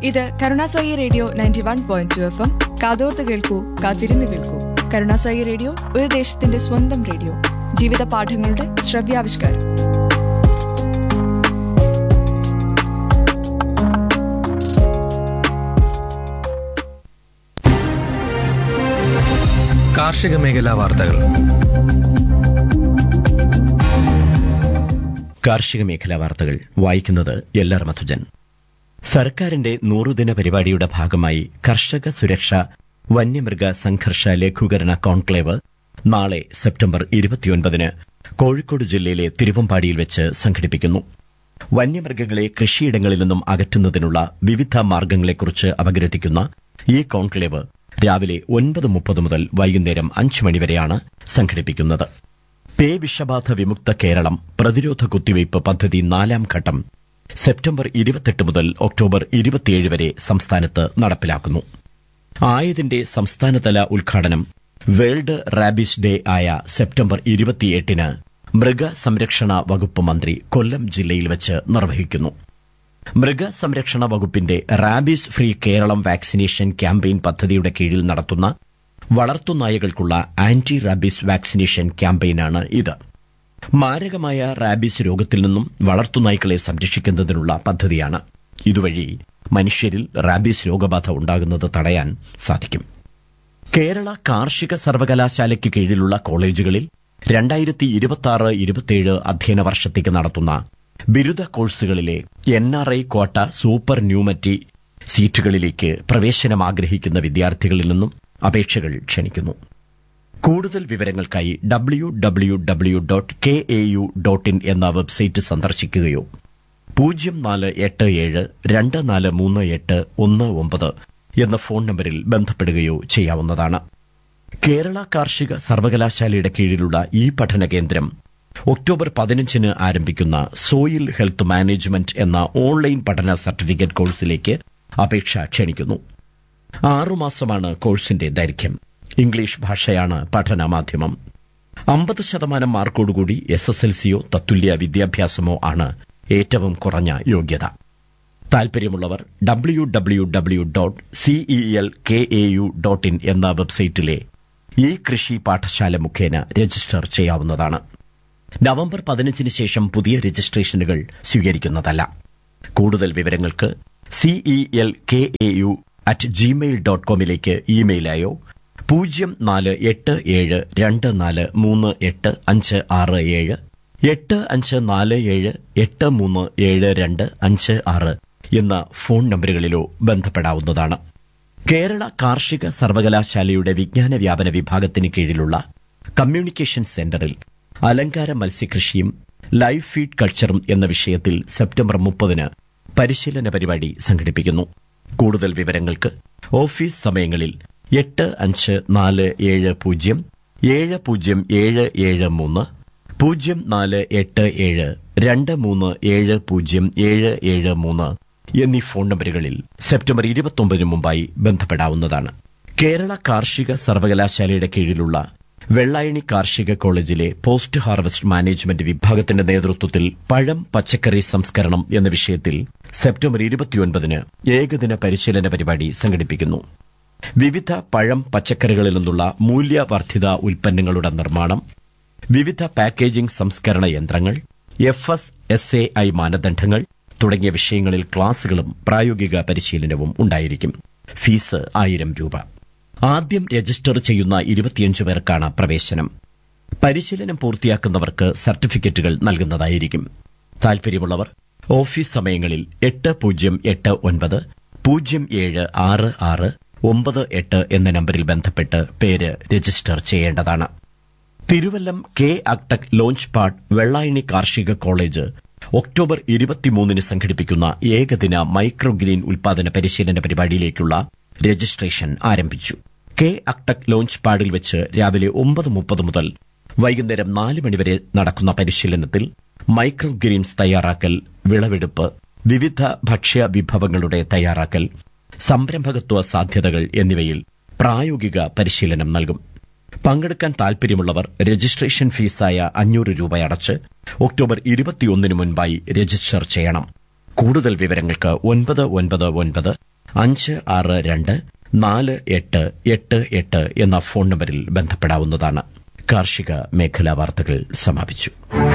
ഇത് Karunasai radio ninety one point two F M കാതോർത്ത് കേൾക്കൂ കാത്തിരുന്ന് കേൾക്കൂ കരുണാസായി റേഡിയോ ഒരു ദേശത്തിന്റെ സ്വന്തം റേഡിയോ ജീവിത പാഠങ്ങളുടെ ശ്രവ്യാവിഷ്കാരം കാർഷിക മേഖലാ വാർത്തകൾ കാർഷിക മേഖലാ വാർത്തകൾ വായിക്കുന്നത് എല്ലാർ മധുജൻ സർക്കാരിന്റെ നൂറുദിന പരിപാടിയുടെ ഭാഗമായി കർഷക സുരക്ഷ വന്യമൃഗ സംഘർഷ ലഘൂകരണ കോൺക്ലേവ് നാളെ സെപ്റ്റംബർ ഇരുപത്തിയൊൻപതിന് കോഴിക്കോട് ജില്ലയിലെ തിരുവമ്പാടിയിൽ വെച്ച് സംഘടിപ്പിക്കുന്നു വന്യമൃഗങ്ങളെ കൃഷിയിടങ്ങളിൽ നിന്നും അകറ്റുന്നതിനുള്ള വിവിധ മാർഗങ്ങളെക്കുറിച്ച് അപഗ്രഥിക്കുന്ന ഈ കോൺക്ലേവ് രാവിലെ ഒൻപത് മുപ്പത് മുതൽ വൈകുന്നേരം അഞ്ച് മണിവരെയാണ് സംഘടിപ്പിക്കുന്നത് പേ വിഷബാധ വിമുക്ത കേരളം പ്രതിരോധ കുത്തിവയ്പ് പദ്ധതി നാലാം ഘട്ടം സെപ്റ്റംബർ ഇരുപത്തെട്ട് മുതൽ ഒക്ടോബർ ഇരുപത്തിയേഴ് വരെ സംസ്ഥാനത്ത് നടപ്പിലാക്കുന്നു ആയതിന്റെ സംസ്ഥാനതല ഉദ്ഘാടനം വേൾഡ് റാബിസ് ഡേ ആയ സെപ്റ്റംബർ ഇരുപത്തിയെട്ടിന് മൃഗസംരക്ഷണ വകുപ്പ് മന്ത്രി കൊല്ലം ജില്ലയിൽ വച്ച് നിർവഹിക്കുന്നു മൃഗസംരക്ഷണ വകുപ്പിന്റെ rabies free Keralam vaccination campaign പദ്ധതിയുടെ കീഴിൽ നടത്തുന്ന വളർത്തുനായകൾക്കുള്ള ആന്റി റാബീസ് വാക്സിനേഷൻ ക്യാമ്പയിനാണ് ഇത് മാരകമായ റാബീസ് രോഗത്തിൽ നിന്നും വളർത്തുനായ്ക്കളെ സംരക്ഷിക്കുന്നതിനുള്ള പദ്ധതിയാണ് ഇതുവഴി മനുഷ്യരിൽ റാബീസ് രോഗബാധ ഉണ്ടാകുന്നത് തടയാൻ സാധിക്കും കേരള കാർഷിക സർവകലാശാലയ്ക്ക് കീഴിലുള്ള കോളേജുകളിൽ രണ്ടായിരത്തി ഇരുപത്തിയാറ് ഇരുപത്തിയേഴ് അധ്യയന വർഷത്തേക്ക് നടത്തുന്ന ബിരുദ കോഴ്സുകളിലെ N R I quota supernumerary സീറ്റുകളിലേക്ക് പ്രവേശനം ആഗ്രഹിക്കുന്ന വിദ്യാർത്ഥികളിൽ നിന്നും അപേക്ഷകൾ ക്ഷണിക്കുന്നു കൂടുതൽ വിവരങ്ങൾക്കായി W W W dot K A U dot in എന്ന വെബ്സൈറ്റ് സന്ദർശിക്കുകയോ പൂജ്യം നാല് എട്ട് ഏഴ് രണ്ട് നാല് മൂന്ന് എട്ട് ഒന്ന് ഒമ്പത് എന്ന ഫോൺ നമ്പറിൽ ബന്ധപ്പെടുകയോ ചെയ്യാവുന്നതാണ് കേരള കാർഷിക സർവകലാശാലയുടെ കീഴിലുള്ള ഈ പഠന കേന്ദ്രം ഒക്ടോബർ പതിനഞ്ചിന് ആരംഭിക്കുന്ന സോയിൽ ഹെൽത്ത് മാനേജ്മെന്റ് എന്ന ഓൺലൈൻ പഠന സർട്ടിഫിക്കറ്റ് കോഴ്സിലേക്ക് അപേക്ഷ ക്ഷണിക്കുന്നു ആറുമാസമാണ് കോഴ്സിന്റെ ദൈർഘ്യം ഇംഗ്ലീഷ് ഭാഷയാണ് പഠന മാധ്യമം അമ്പത് ശതമാനം മാർക്കോടുകൂടി എസ് എസ് എൽ സിയോ തത്തുല്യ വിദ്യാഭ്യാസമോ ആണ് ഏറ്റവും കുറഞ്ഞ യോഗ്യത താൽപര്യമുള്ളവർ W W W dot CEL K A U dot in എന്ന വെബ്സൈറ്റിലെ ഈ കൃഷി പാഠശാല മുഖേന രജിസ്റ്റർ ചെയ്യാവുന്നതാണ് നവംബർ പതിനഞ്ചിന് ശേഷം പുതിയ രജിസ്ട്രേഷനുകൾ സ്വീകരിക്കുന്നതല്ല കൂടുതൽ വിവരങ്ങൾക്ക് CEL K A U at Gmail dot കോമിലേക്ക് ഇമെയിലായോ പൂജ്യം നാല് എട്ട് ഏഴ് രണ്ട് നാല് മൂന്ന് എട്ട് അഞ്ച് ആറ് ഏഴ് എട്ട് അഞ്ച് നാല് ഏഴ് എട്ട് മൂന്ന് ഏഴ് രണ്ട് അഞ്ച് ആറ് എന്ന ഫോൺ നമ്പറുകളിലോ ബന്ധപ്പെടാവുന്നതാണ് കേരള കാർഷിക സർവകലാശാലയുടെ വിജ്ഞാന വ്യാപന വിഭാഗത്തിന് കീഴിലുള്ള കമ്മ്യൂണിക്കേഷൻ സെന്ററിൽ അലങ്കാര മത്സ്യകൃഷിയും ലൈവ് ഫീഡ് കൾച്ചറും എന്ന വിഷയത്തിൽ സെപ്റ്റംബർ മുപ്പതിന് പരിശീലന പരിപാടി സംഘടിപ്പിക്കുന്നു കൂടുതൽ വിവരങ്ങൾക്ക് ഓഫീസ് സമയങ്ങളിൽ എട്ട് അഞ്ച് നാല് ഏഴ് പൂജ്യം ഏഴ് പൂജ്യം ഏഴ് ഏഴ് മൂന്ന് പൂജ്യം നാല് എട്ട് ഏഴ് രണ്ട് മൂന്ന് ഏഴ് പൂജ്യം ഏഴ് ഏഴ് മൂന്ന് എന്നീ ഫോൺ നമ്പറുകളിൽ സെപ്റ്റംബർ ഇരുപത്തൊമ്പതിന് മുമ്പായി ബന്ധപ്പെടാവുന്നതാണ് കേരള കാർഷിക സർവകലാശാലയുടെ കീഴിലുള്ള വെള്ളായണി കാർഷിക കോളേജിലെ പോസ്റ്റ് ഹാർവസ്റ്റ് മാനേജ്മെന്റ് വിഭാഗത്തിന്റെ നേതൃത്വത്തിൽ പഴം പച്ചക്കറി സംസ്കരണം എന്ന വിഷയത്തിൽ സെപ്റ്റംബർ ഇരുപത്തിയൊൻപതിന് ഏകദിന പരിശീലന പരിപാടി സംഘടിപ്പിക്കുന്നു വിവിധ പഴം പച്ചക്കറികളിൽ നിന്നുള്ള മൂല്യവർദ്ധിത ഉൽപ്പന്നങ്ങളുടെ നിർമ്മാണം വിവിധ പാക്കേജിംഗ് സംസ്കരണ യന്ത്രങ്ങൾ F S S A I മാനദണ്ഡങ്ങൾ തുടങ്ങിയ വിഷയങ്ങളിൽ ക്ലാസുകളും പ്രായോഗിക പരിശീലനവും ഉണ്ടായിരിക്കും ഫീസ് ആയിരം രൂപ ആദ്യം രജിസ്റ്റർ ചെയ്യുന്ന ഇരുപത്തിയഞ്ച് പേർക്കാണ് പ്രവേശനം പരിശീലനം പൂർത്തിയാക്കുന്നവർക്ക് സർട്ടിഫിക്കറ്റുകൾ നൽകുന്നതായിരിക്കും താൽപര്യമുള്ളവർ ഓഫീസ് സമയങ്ങളിൽ എട്ട് പൂജ്യം എട്ട് ഒൻപത് പൂജ്യം ഏഴ് ആറ് ആറ് ഒമ്പത് എട്ട് എന്ന നമ്പറിൽ ബന്ധപ്പെട്ട് പേര് രജിസ്റ്റർ ചെയ്യേണ്ടതാണ് Thiruvallam K agtech launch pad Vellayani കാർഷിക കോളേജ് ഒക്ടോബർ ഇരുപത്തിമൂന്നിന് സംഘടിപ്പിക്കുന്ന ഏകദിന മൈക്രോഗ്രീൻ ഉൽപാദന പരിശീലന പരിപാടിയിലേക്കുള്ള രജിസ്ട്രേഷൻ ആരംഭിച്ചു കെ അക്ടക് ലോഞ്ച് പാഡിൽ വെച്ച് രാവിലെ ഒമ്പത് മുപ്പത് മുതൽ വൈകുന്നേരം നാല് മണിവരെ നടക്കുന്ന പരിശീലനത്തിൽ മൈക്രോഗ്രീൻസ് തയ്യാറാക്കൽ വിളവെടുപ്പ് വിവിധ ഭക്ഷ്യ വിഭവങ്ങളുടെ തയ്യാറാക്കൽ സംരംഭകത്വ സാധ്യതകൾ എന്നിവയിൽ പ്രായോഗിക പരിശീലനം നൽകും പങ്കെടുക്കാൻ താൽപര്യമുള്ളവർ രജിസ്ട്രേഷൻ ഫീസായ അഞ്ഞൂറ് രൂപ അടച്ച് ഒക്ടോബർ ഇരുപത്തിയൊന്നിന് മുൻപായി രജിസ്റ്റർ ചെയ്യണം കൂടുതൽ വിവരങ്ങൾക്ക് ഒൻപത് ഒൻപത് ഒൻപത് അഞ്ച് ആറ് രണ്ട് നാല് എട്ട് എട്ട് എട്ട് എന്ന ഫോൺ നമ്പറിൽ ബന്ധപ്പെടാവുന്നതാണ് കാർഷിക മേഖലാ വാർത്തകൾ സമാപിച്ചു